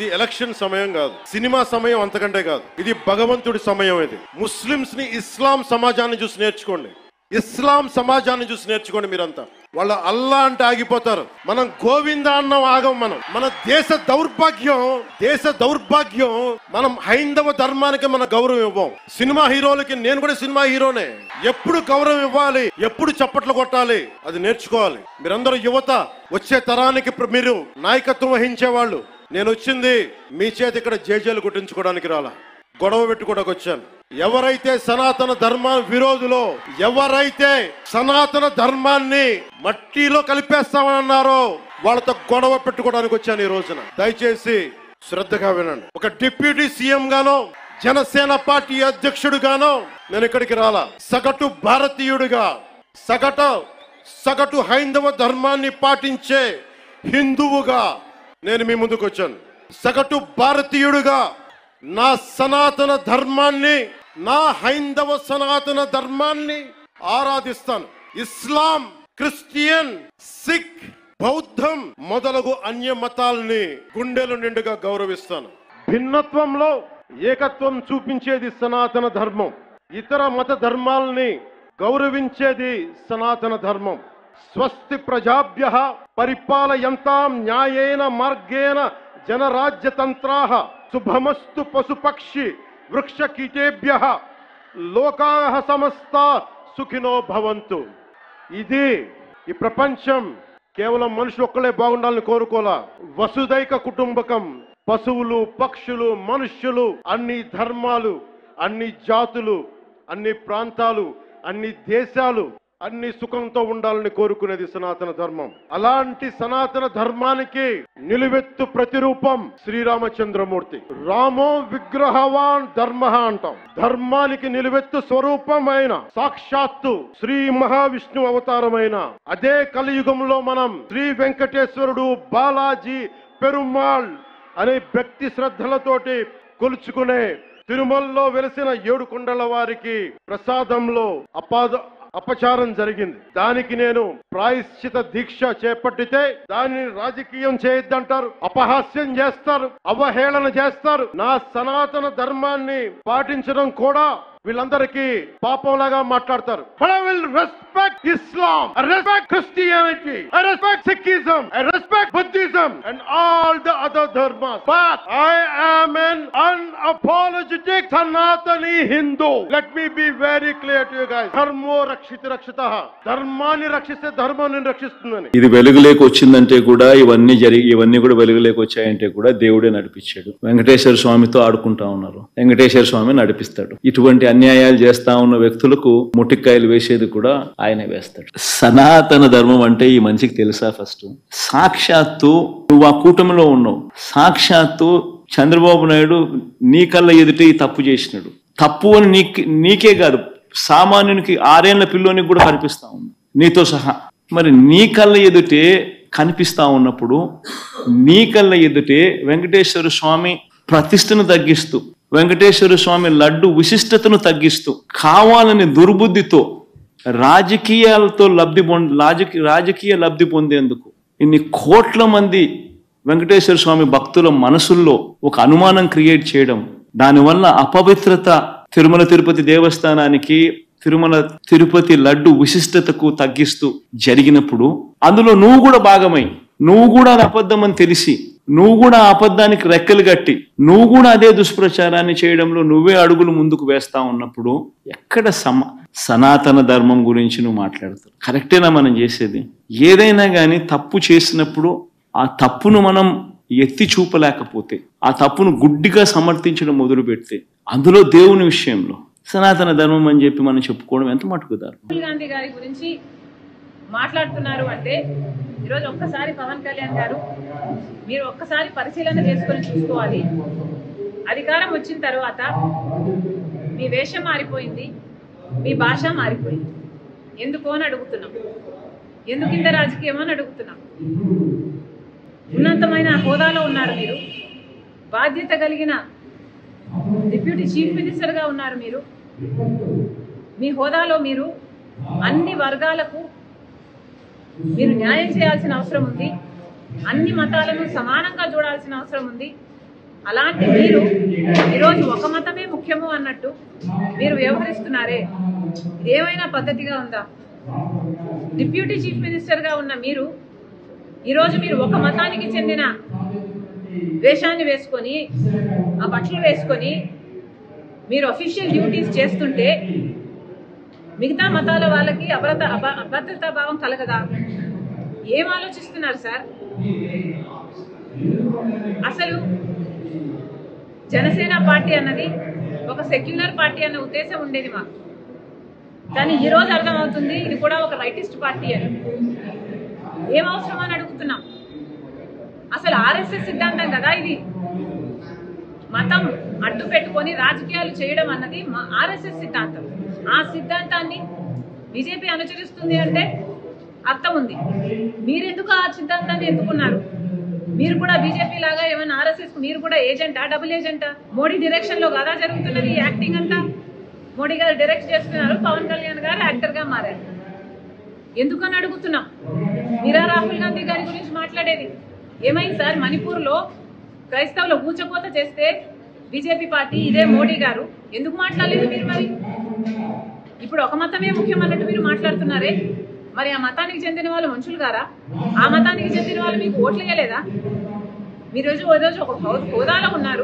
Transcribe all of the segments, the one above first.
ఇది ఎలక్షన్ సమయం కాదు సినిమా సమయం అంతకంటే కాదు ఇది భగవంతుడి సమయం ఇది ముస్లిమ్స్ ని ఇస్లాం సమాజాన్ని చూసి నేర్చుకోండి ఇస్లాం సమాజాన్ని చూసి నేర్చుకోండి మీరంతా వాళ్ళ అల్లా అంటే ఆగిపోతారు మనం గోవింద అన్నం ఆగం మనం మన దేశ దౌర్భాగ్యం దేశ దౌర్భాగ్యం మనం హైందవ ధర్మానికి మన గౌరవం ఇవ్వం సినిమా హీరోలకి నేను కూడా సినిమా హీరోనే ఎప్పుడు గౌరవం ఇవ్వాలి ఎప్పుడు చప్పట్లు కొట్టాలి అది నేర్చుకోవాలి మీరందరూ యువత వచ్చే తరానికి ప్ర- మీరు నాయకత్వం వహించే వాళ్ళు నేను వచ్చింది మీ చేతి ఇక్కడ జేజేలు కొట్టించుకోవడానికి రాలా గొడవ పెట్టుకోవడానికి వచ్చాను ఎవరైతే సనాతన ధర్మ విరోధులో ఎవరైతే సనాతన ధర్మాన్ని మట్టిలో కలిపేస్తామన్నారో వాళ్ళతో గొడవ పెట్టుకోవడానికి వచ్చాను ఈ రోజున దయచేసి శ్రద్ధగా వినండి ఒక డిప్యూటీ సీఎం గానో జనసేన పార్టీ అధ్యక్షుడుగానో నేను ఇక్కడికి రాలా సగటు భారతీయుడిగా సగటు సగటు హైందవ ధర్మాన్ని పాటించే హిందువుగా నేను మీ ముందుకు వచ్చాను సగటు భారతీయుడుగా నా సనాతన ధర్మాన్ని నా హైందవ సనాతన ధర్మాన్ని ఆరాధిస్తాను ఇస్లాం క్రిస్టియన్ సిక్ బౌద్ధం మొదలగు అన్య మతాల్ని గుండెలు నిండుగా గౌరవిస్తాను భిన్నత్వంలో ఏకత్వం చూపించేది సనాతన ధర్మం ఇతర మత ధర్మాల్ని గౌరవించేది సనాతన ధర్మం స్వస్తి ప్రజాభ్య పరిపాలయంతాం న్యాయేన మార్గేణ జనరాజ్యతంత్రా శుభమస్తు పశుపక్షి వృక్ష కీటేభ్య లోకా సమస్త సుఖినో భవంతు ఇది ఈ ప్రపంచం కేవలం మనుషులు ఒక్కలే బాగుండాలని కోరుకోలా వసుదైక కుటుంబకం పశువులు పక్షులు మనుష్యులు అన్ని ధర్మాలు అన్ని జాతులు అన్ని ప్రాంతాలు అన్ని దేశాలు అన్ని సుఖంతో ఉండాలని కోరుకునేది సనాతన ధర్మం అలాంటి సనాతన ధర్మానికి నిలువెత్తు ప్రతిరూపం శ్రీరామచంద్రమూర్తి రామో విగ్రహవాన్ ధర్మ అంటాం ధర్మానికి నిలువెత్తు స్వరూపమైన సాక్షాత్తు శ్రీ మహావిష్ణు అవతారమైన అదే కలియుగంలో మనం శ్రీ వెంకటేశ్వరుడు బాలాజీ పెరుమాళ్ అనే భక్తి శ్రద్ధలతోటి కొలుచుకునే తిరుమలలో వెలిసిన ఏడు కొండల వారికి ప్రసాదంలో అపాద అపచారం జరిగింది దానికి నేను ప్రాయశ్చిత దీక్ష చేపట్టితే దానిని రాజకీయం చేయొద్దంటారు అపహాస్యం చేస్తారు అవహేళన చేస్తారు నా సనాతన ధర్మాన్ని పాటించడం కూడా వీళ్ళందరికీ పాపంలాగా మాట్లాడతారు But I will respect Islam, I respect Christianity, I respect Sikhism, I respect Buddhism and all the other dharmas. But I am an unapologetic Sanatani Hindu. Let me be very clear to you guys. ధర్మో రక్షిత రక్షిత ధర్మాన్ని రక్షిస్తే ధర్మాన్ని రక్షిస్తుందని ఇది వెలుగులేకి వచ్చిందంటే కూడా ఇవన్నీ జరిగి ఇవన్నీ కూడా వెలుగులేకి వచ్చాయంటే కూడా దేవుడే నడిపించాడు వెంకటేశ్వర స్వామితో ఆడుకుంటా ఉన్నారు వెంకటేశ్వర స్వామి నడిపిస్తాడు ఇటువంటి అన్యాయాలు చేస్తా ఉన్న వ్యక్తులకు ముటిక్కాయలు వేసేది కూడా ఆయనే వేస్తాడు సనాతన ధర్మం అంటే ఈ మనిషికి తెలుసా ఫస్ట్ సాక్షాత్తు నువ్వు ఆ కూటమిలో ఉన్నావు సాక్షాత్తు చంద్రబాబు నాయుడు నీ కళ్ళ ఎదుట ఈ తప్పు చేసినాడు తప్పు అని నీకు నీకే కాదు సామాన్యునికి ఆరేళ్ల పిల్లోనికి కూడా కనిపిస్తా ఉంది నీతో సహా మరి నీ కళ్ళ ఎదుటే కనిపిస్తా ఉన్నప్పుడు నీ కళ్ళ ఎదుటే వెంకటేశ్వర స్వామి ప్రతిష్టను తగ్గిస్తూ వెంకటేశ్వర స్వామి లడ్డు విశిష్టతను తగ్గిస్తూ కావాలని దుర్బుద్ధితో రాజకీయాలతో లబ్ధి పొంద రాజకీయ రాజకీయ లబ్ధి పొందేందుకు ఇన్ని కోట్ల మంది వెంకటేశ్వర స్వామి భక్తుల మనసుల్లో ఒక అనుమానం క్రియేట్ చేయడం దానివల్ల అపవిత్రత తిరుమల తిరుపతి దేవస్థానానికి తిరుమల తిరుపతి లడ్డు విశిష్టతకు తగ్గిస్తూ జరిగినప్పుడు అందులో నువ్వు కూడా భాగమై నువ్వు కూడా అది అబద్ధం అని తెలిసి నువ్వు కూడా ఆ అబద్ధానికి రెక్కలు కట్టి నువ్వు కూడా అదే దుష్ప్రచారాన్ని చేయడంలో నువ్వే అడుగులు ముందుకు వేస్తా ఉన్నప్పుడు ఎక్కడ సమ సనాతన ధర్మం గురించి నువ్వు మాట్లాడతావు కరెక్టేనా మనం చేసేది ఏదైనా కానీ తప్పు చేసినప్పుడు ఆ తప్పును మనం ఎత్తి చూపలేకపోతే ఆ తప్పును గుడ్డిగా సమర్థించడం మొదలు పెడితే అందులో దేవుని విషయంలో సనాతన ధర్మం అని చెప్పి మనం చెప్పుకోవడం ఎంత మటుకు ధర్మం రాహుల్ గాంధీ గారి గురించి మాట్లాడుతున్నారు అంటే ఈరోజు ఒక్కసారి పవన్ కళ్యాణ్ గారు మీరు ఒక్కసారి పరిశీలన చేసుకొని చూసుకోవాలి అధికారం వచ్చిన తర్వాత మీ వేషం మారిపోయింది మీ భాష మారిపోయింది ఎందుకు అని అడుగుతున్నాం ఎందుకు ఇంత రాజకీయం అని అడుగుతున్నాం ఉన్నతమైన హోదాలో ఉన్నారు మీరు బాధ్యత కలిగిన డిప్యూటీ చీఫ్ మినిస్టర్గా ఉన్నారు మీరు మీ హోదాలో మీరు అన్ని వర్గాలకు మీరు న్యాయం చేయాల్సిన అవసరం ఉంది అన్ని మతాలను సమానంగా చూడాల్సిన అవసరం ఉంది అలాంటి మీరు ఈరోజు ఒక మతమే ముఖ్యము అన్నట్టు మీరు వ్యవహరిస్తున్నారే ఇది ఏమైనా పద్ధతిగా ఉందా డిప్యూటీ చీఫ్ మినిస్టర్గా ఉన్న మీరు ఈరోజు మీరు ఒక మతానికి చెందిన వేషాన్ని వేసుకొని ఆ బట్టలు వేసుకొని మీరు అఫీషియల్ డ్యూటీస్ చేస్తుంటే మిగతా మతాల వాళ్ళకి అభద్రత అభ- అభద్రతా భావం కలగదా ఏం ఆలోచిస్తున్నారు సార్ అసలు జనసేన పార్టీ అన్నది ఒక సెక్యులర్ పార్టీ అన్న ఉద్దేశం ఉండేది మాకు కానీ ఈ రోజు అర్థమవుతుంది ఇది కూడా ఒక రైటిస్ట్ పార్టీ అని ఏం అవసరం అని అడుగుతున్నాం అసలు ఆర్ఎస్ఎస్ సిద్ధాంతం కదా ఇది మతం అడ్డు పెట్టుకొని రాజకీయాలు చేయడం అన్నది మా ఆర్ఎస్ఎస్ సిద్ధాంతం ఆ సిద్ధాంతాన్ని బీజేపీ అనుసరిస్తుంది అంటే అర్థం ఉంది మీరెందుకు ఆ సిద్ధాంతాన్ని ఎత్తుకున్నారు మీరు కూడా బీజేపీ లాగా ఏమైనా ఆర్ఎస్ఎస్ మీరు కూడా ఏజెంటా డబుల్ ఏజెంటా మోడీ డైరెక్షన్ లో కదా జరుగుతున్నది ఈ యాక్టింగ్ అంతా మోడీ గారు డైరెక్ట్ చేస్తున్నారు పవన్ కళ్యాణ్ గారు యాక్టర్ గా మారారు ఎందుకని అడుగుతున్నాం మీరా రాహుల్ గాంధీ గారి గురించి మాట్లాడేది ఏమైంది సార్ మణిపూర్ లో క్రైస్తవుల ఊచకోత చేస్తే బీజేపీ పార్టీ ఇదే మోడీ గారు ఎందుకు మాట్లాడలేదు మీరు మరి ఇప్పుడు ఒక మతమే ముఖ్యం అన్నట్టు మీరు మాట్లాడుతున్నారే మరి ఆ మతానికి చెందిన వాళ్ళు మనుషులు గారా ఆ మతానికి చెందిన వాళ్ళు మీకు ఓట్లు వేయలేదా మీరు రోజు ఓ రోజు ఒక హో- హోదాలో ఉన్నారు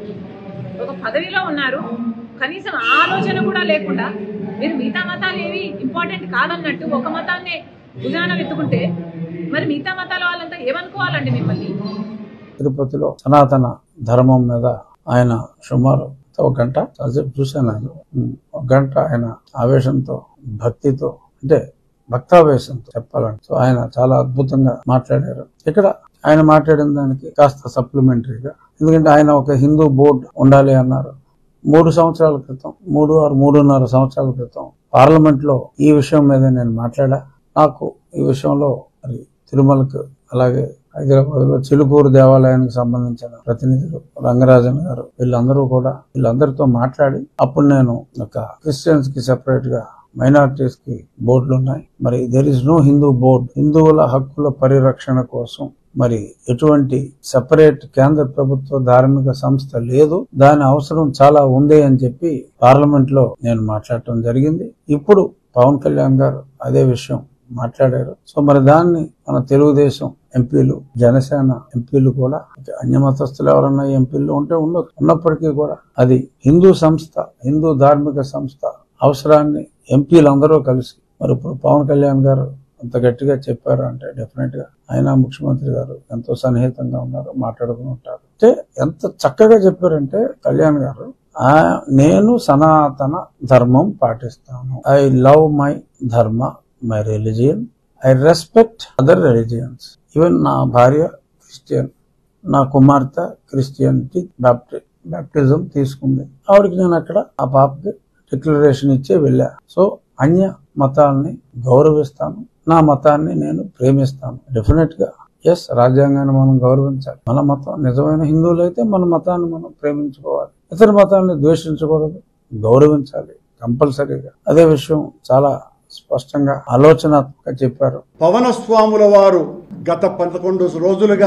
ఒక పదవిలో ఉన్నారు కనీసం ఆలోచన కూడా లేకుండా మీరు మిగతా మతాలు ఏవి ఇంపార్టెంట్ కాదన్నట్టు ఒక మతాన్నే భుజాన వెతుకుంటే మరి మిగతా మతాల వాళ్ళంతా ఏమనుకోవాలండి మిమ్మల్ని తిరుపతిలో సనాతన ధర్మం మీద ఆయన సుమారు ఒక గంట కాసేపు చూశాను ఆయన ఉమ్, ఒక గంట ఆయన ఆవేశంతో భక్తితో అంటే భక్తావేశంతో చెప్పాలంటే సో ఆయన చాలా అద్భుతంగా మాట్లాడారు ఇక్కడ ఆయన మాట్లాడిన దానికి కాస్త సప్లిమెంటరీగా ఎందుకంటే ఆయన ఒక హిందూ బోర్డు ఉండాలి అన్నారు మూడు సంవత్సరాల క్రితం మూడు ఆరు మూడున్నర సంవత్సరాల క్రితం పార్లమెంట్ లో ఈ విషయం మీద నేను మాట్లాడా నాకు ఈ విషయంలో మరి తిరుమలకు అలాగే హైదరాబాద్ లో చిలుకూరు దేవాలయానికి సంబంధించిన ప్రతినిధులు రంగరాజన్ గారు వీళ్ళందరూ కూడా వీళ్ళందరితో మాట్లాడి అప్పుడు నేను ఒక క్రిస్టియన్స్ కి సెపరేట్ గా మైనారిటీస్ కి బోర్డులు ఉన్నాయి మరి there is no Hindu board హిందువుల హక్కుల పరిరక్షణ కోసం మరి ఎటువంటి సెపరేట్ కేంద్ర ప్రభుత్వ ధార్మిక సంస్థ లేదు దాని అవసరం చాలా ఉంది అని చెప్పి పార్లమెంట్ లో నేను మాట్లాడటం జరిగింది ఇప్పుడు పవన్ కళ్యాణ్ గారు అదే విషయం మాట్లాడారు సో మరి దాన్ని మన తెలుగుదేశం ఎంపీలు జనసేన ఎంపీలు కూడా అన్య మతస్థులు ఎవరన్నా ఎంపీలు ఉంటే ఉండదు ఉన్నప్పటికీ కూడా అది హిందూ సంస్థ హిందూ ధార్మిక సంస్థ అవసరాన్ని ఎంపీలందరూ కలిసి మరి ఇప్పుడు పవన్ కళ్యాణ్ గారు అంత గట్టిగా చెప్పారు అంటే డెఫినెట్ గా ఆయన ముఖ్యమంత్రి గారు ఎంతో సన్నిహితంగా ఉన్నారు మాట్లాడుకుని ఉంటారు అంటే ఎంత చక్కగా చెప్పారంటే కళ్యాణ్ గారు ఆ నేను సనాతన ధర్మం పాటిస్తాను I love my dharma my religion I respect other religions even నా భార్య క్రిస్టియన్ నా కుమార్తె క్రిస్టియన్కి బ్యాప్టి బ్యాప్టిజం తీసుకుంది ఆవిడకి నేను అక్కడ ఆ పాపకి డిక్లరేషన్ ఇచ్చే వెళ్ళా సో అన్య మతాల్ని గౌరవిస్తాను నా మతాన్ని నేను ప్రేమిస్తాను డెఫినెట్ గా ఎస్ రాజ్యాంగాన్ని మనం గౌరవించాలి మన మతం నిజమైన హిందువులు అయితే మన మతాన్ని మనం ప్రేమించుకోవాలి ఇతర మతాన్ని ద్వేషించకూడదు గౌరవించాలి కంపల్సరీగా అదే విషయం చాలా స్పష్టంగా ఆలోచనాత్మకంగా చెప్పారు పవన స్వాముల వారు గత పదకొండు రోజులుగా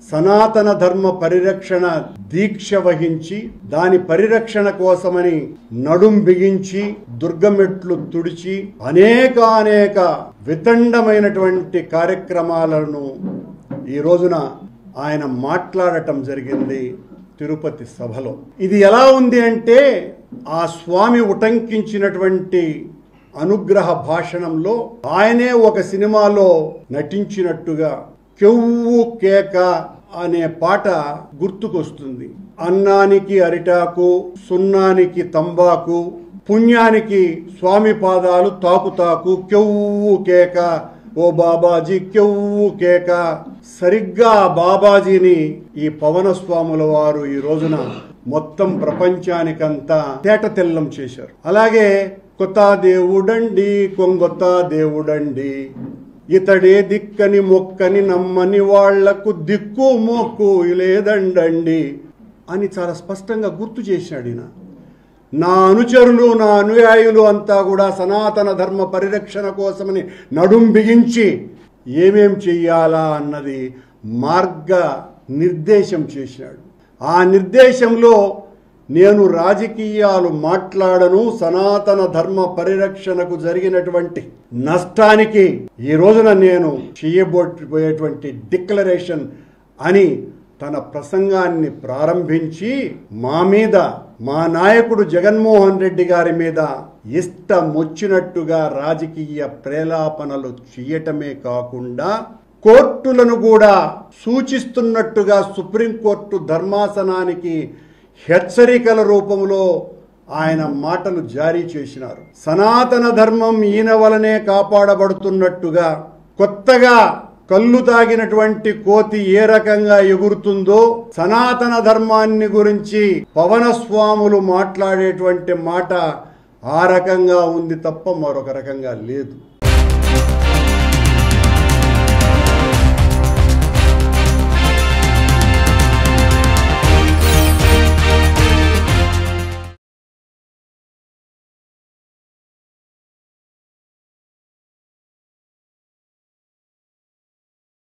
సనాతన ధర్మ పరిరక్షణ దీక్ష వహించి దాని పరిరక్షణ కోసమని నడుం బిగించి దుర్గమెట్లు తుడిచి అనేకానేక వితండమైనటువంటి కార్యక్రమాలను ఈ రోజున ఆయన మాట్లాడటం జరిగింది తిరుపతి సభలో ఇది ఎలా ఉంది అంటే ఆ స్వామి ఉటంకించినటువంటి అనుగ్రహ భాషణంలో ఆయనే ఒక సినిమాలో నటించినట్టుగా కెవ్వు కేక అనే పాట గుర్తుకొస్తుంది అన్నానికి అరిటాకు సున్నానికి తంబాకు పుణ్యానికి స్వామి పాదాలు తాకుతాకు కెవ్వు కేక ఓ బాబాజీ కెవ్వు కేక సరిగ్గా ఆ బాబాజీని ఈ పవన స్వాముల వారు ఈ రోజున మొత్తం ప్రపంచానికంతా తేట తెల్లం చేశారు అలాగే కొత్త దేవుడండి కొంగొత్త దేవుడండి ఇతడే దిక్కని మొక్కని నమ్మని వాళ్లకు దిక్కు మొక్కు లేదండండి అని చాలా స్పష్టంగా గుర్తు చేశాడు ఈయన నా అనుచరులు నా అనుయాయులు అంతా కూడా సనాతన ధర్మ పరిరక్షణ కోసమని నడుం బిగించి ఏమేం చెయ్యాలా అన్నది మార్గ నిర్దేశం చేశాడు ఆ నిర్దేశంలో నేను రాజకీయాలు మాట్లాడను సనాతన ధర్మ పరిరక్షణకు జరిగినటువంటి నష్టానికి ఈ రోజున నేను చేయబోయేటువంటి డిక్లరేషన్ అని తన ప్రసంగాన్ని ప్రారంభించి మా మీద మా నాయకుడు జగన్మోహన్ రెడ్డి గారి మీద ఇష్టమొచ్చినట్టుగా రాజకీయ ప్రేలాపనలు చేయటమే కాకుండా కోర్టులను కూడా సూచిస్తున్నట్టుగా సుప్రీంకోర్టు ధర్మాసనానికి హెచ్చరికల రూపంలో ఆయన మాటలు జారీ చేసినారు సనాతన ధర్మం ఈయన వలనే కాపాడబడుతున్నట్టుగా కొత్తగా కళ్ళు తాగినటువంటి కోతి ఏ రకంగా ఎగురుతుందో సనాతన ధర్మాన్ని గురించి పవన స్వాములు మాట్లాడేటువంటి మాట ఆ రకంగా ఉంది తప్ప మరొక రకంగా లేదు